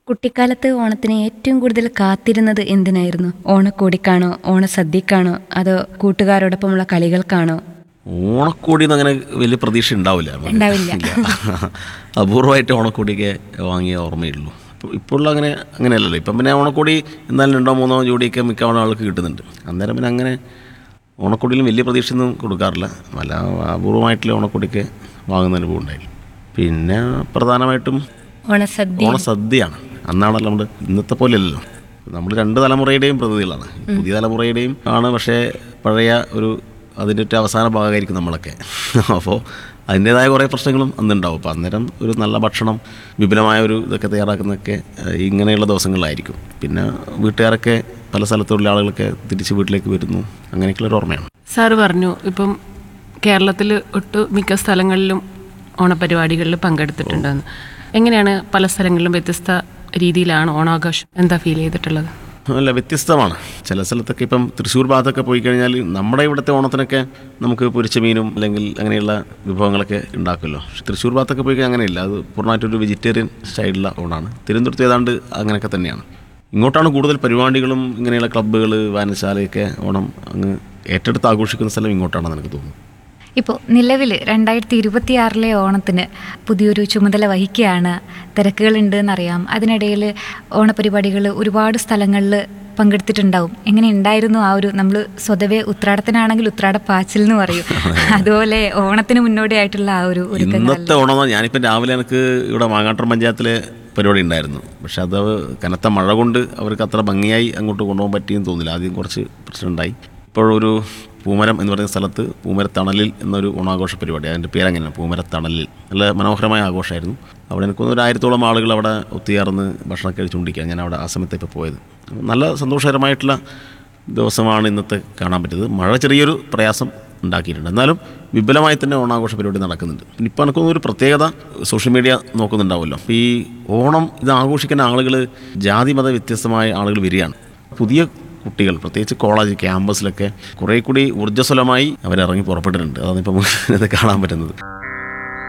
കുട്ടിക്കാലത്ത് ഓണത്തിന് ഏറ്റവും കൂടുതൽ കാത്തിരുന്നത് എന്തിനായിരുന്നു ഓണക്കോടിക്കാണോ ഓണസദ്യക്കാണോ അതോ കൂട്ടുകാരോടൊപ്പമുള്ള കളികൾക്കാണോ ഓണക്കോടിന്ന് അങ്ങനെ വലിയ പ്രതീക്ഷ ഉണ്ടാവില്ല നമുക്ക്. ഉണ്ടാവില്ല. ഇല്ല. അപൂർവമായിട്ട് ഓണക്കോടിയൊക്കെ വാങ്ങിയ ഓർമ്മയുള്ളൂ ഇപ്പോൾ ഇപ്പോഴുള്ള അങ്ങനെ അങ്ങനെയല്ലല്ലോ ഇപ്പം പിന്നെ ഓണക്കോടി എന്തായാലും രണ്ടോ മൂന്നോ ജോഡിയൊക്കെ മിക്കവാറും ആൾക്ക് കിട്ടുന്നുണ്ട് അന്നേരം പിന്നെ അങ്ങനെ ഓണക്കോടിയിലും വലിയ പ്രതീക്ഷയൊന്നും കൊടുക്കാറില്ല വല്ല അപൂർവമായിട്ടുള്ള ഓണക്കോടിയൊക്കെ വാങ്ങുന്ന അനുഭവം ഉണ്ടായില്ല പിന്നെ പ്രധാനമായിട്ടും ഓണസദ്യ ഓണസദ്യയാണ് അന്നാണല്ലോ നമ്മൾ ഇന്നത്തെ പോലെയല്ലല്ലോ നമ്മൾ രണ്ട് തലമുറയുടെയും പ്രതിനിധികളാണ് പുതിയ തലമുറയുടെയും ആണ് പക്ഷേ പഴയ ഒരു അതിൻ്റെ ഒരു അവസാന ഭാഗമായിരിക്കും നമ്മളൊക്കെ അപ്പോൾ അതിൻ്റേതായ കുറേ പ്രശ്നങ്ങളും അന്നുണ്ടാവും അപ്പോൾ അന്നേരം ഒരു നല്ല ഭക്ഷണം വിപുലമായ ഒരു ഇതൊക്കെ തയ്യാറാക്കുന്നതൊക്കെ ഏഹ്, ഇങ്ങനെയുള്ള ദിവസങ്ങളിലായിരിക്കും പിന്നെ വീട്ടുകാരൊക്കെ പല സ്ഥലത്തുള്ള ആളുകളൊക്കെ തിരിച്ച് വീട്ടിലേക്ക് വരുന്നു അങ്ങനെയൊക്കെയുള്ള ഒരു ഓർമ്മയാണ് സാറ് പറഞ്ഞു ഇപ്പം കേരളത്തിൽ ഒട്ടു മിക്ക സ്ഥലങ്ങളിലും ഓണപരിപാടികളിൽ പങ്കെടുത്തിട്ടുണ്ടെന്ന് എങ്ങനെയാണ് പല സ്ഥലങ്ങളിലും വ്യത്യസ്ത രീതിയിലാണ് ഓണാഘോഷം എന്താ ഫീൽ ചെയ്തിട്ടുള്ളത് അല്ല വ്യത്യസ്തമാണ് ചില സ്ഥലത്തൊക്കെ ഇപ്പം തൃശ്ശൂർ ഭാഗത്തൊക്കെ പോയി കഴിഞ്ഞാൽ നമ്മുടെ ഇവിടുത്തെ ഓണത്തിനൊക്കെ നമുക്ക് പൊരിച്ച മീനും അല്ലെങ്കിൽ അങ്ങനെയുള്ള വിഭവങ്ങളൊക്കെ ഉണ്ടാക്കുമല്ലോ പക്ഷെ തൃശ്ശൂർ ഭാഗത്തൊക്കെ പോയി കഴിഞ്ഞാൽ അങ്ങനെയില്ല അത് പൂർണ്ണമായിട്ടൊരു വെജിറ്റേറിയൻ സ്റ്റൈലുള്ള ഓണാണ് തിരുവനന്തപുരത്ത് ഏതാണ്ട് അങ്ങനെയൊക്കെ തന്നെയാണ് ഇങ്ങോട്ടാണ് കൂടുതൽ പരിപാടികളും ഇങ്ങനെയുള്ള ക്ലബ്ബുകൾ വായനശാലയൊക്കെ ഓണം അങ്ങ് ഏറ്റെടുത്ത് ആഘോഷിക്കുന്ന സ്ഥലം ഇങ്ങോട്ടാണെന്ന് എനിക്ക് തോന്നുന്നു ഇപ്പോൾ നിലവിൽ രണ്ടായിരത്തി ഇരുപത്തിയാറിലെ ഓണത്തിന് പുതിയൊരു ചുമതല വഹിക്കുകയാണ് തിരക്കുകളുണ്ട് എന്നറിയാം അതിനിടയിൽ ഓണപരിപാടികൾ ഒരുപാട് സ്ഥലങ്ങളിൽ പങ്കെടുത്തിട്ടുണ്ടാവും എങ്ങനെ ഉണ്ടായിരുന്നു ആ ഒരു നമ്മൾ സ്വതവേ ഉത്രാടത്തിനാണെങ്കിൽ ഉത്രാട പാച്ചിൽ എന്ന് പറയും അതുപോലെ ഓണത്തിന് മുന്നോടിയായിട്ടുള്ള ആ ഒരു ഒരുക്കങ്ങൾ ഇന്നത്തെ ഓണം ഞാനിപ്പം രാവിലെ എനിക്ക് ഇവിടെ മാങ്ങാട്ടം പഞ്ചായത്തിലെ പരിപാടി ഉണ്ടായിരുന്നു പക്ഷെ അത് കനത്ത മഴ കൊണ്ട് അവർക്ക് അത്ര ഭംഗിയായി അങ്ങോട്ട് കൊണ്ടുപോകാൻ പറ്റിയെന്ന് തോന്നില്ല ആദ്യം കുറച്ച് പ്രശ്നമുണ്ടായി ഇപ്പോഴൊരു പൂമരം എന്ന് പറയുന്ന സ്ഥലത്ത് പൂമരത്തണലിൽ എന്നൊരു ഓണാഘോഷ പരിപാടി അതിൻ്റെ പേരങ്ങനെയാണ് പൂമരത്തണലിൽ നല്ല മനോഹരമായ ആഘോഷമായിരുന്നു അവിടെ എനിക്ക് തോന്നുന്നു ഒരു ആയിരത്തോളം ആളുകൾ അവിടെ ഒത്തുചേർന്ന് ഭക്ഷണം കഴിച്ചുകൊണ്ടിരിക്കുക ഞാൻ അവിടെ ആ സമയത്ത് ഇപ്പോൾ പോയത് നല്ല സന്തോഷകരമായിട്ടുള്ള ദിവസമാണ് ഇന്നത്തെ കാണാൻ പറ്റിയത് മഴ ചെറിയൊരു പ്രയാസം ഉണ്ടാക്കിയിട്ടുണ്ട് എന്നാലും വിപുലമായി തന്നെ ഓണാഘോഷ പരിപാടി നടക്കുന്നുണ്ട് ഇനിയിപ്പോൾ എനിക്കൊന്നും ഒരു പ്രത്യേകത സോഷ്യൽ മീഡിയ നോക്കുന്നുണ്ടാവുമല്ലോ അപ്പോൾ ഈ ഓണം ഇത് ആഘോഷിക്കുന്ന ആളുകൾ ജാതി മത വ്യത്യസ്തമായ ആളുകൾ വരികയാണ് പുതിയ കുട്ടികൾ പ്രത്യേകിച്ച് കോളേജ് ക്യാമ്പസിലൊക്കെ കുറേ കൂടി ഊർജ്ജസ്വലമായി അവരിറങ്ങി പുറപ്പെട്ടിട്ടുണ്ട് അതാണ് ഇപ്പം ഇത് കാണാൻ പറ്റുന്നത്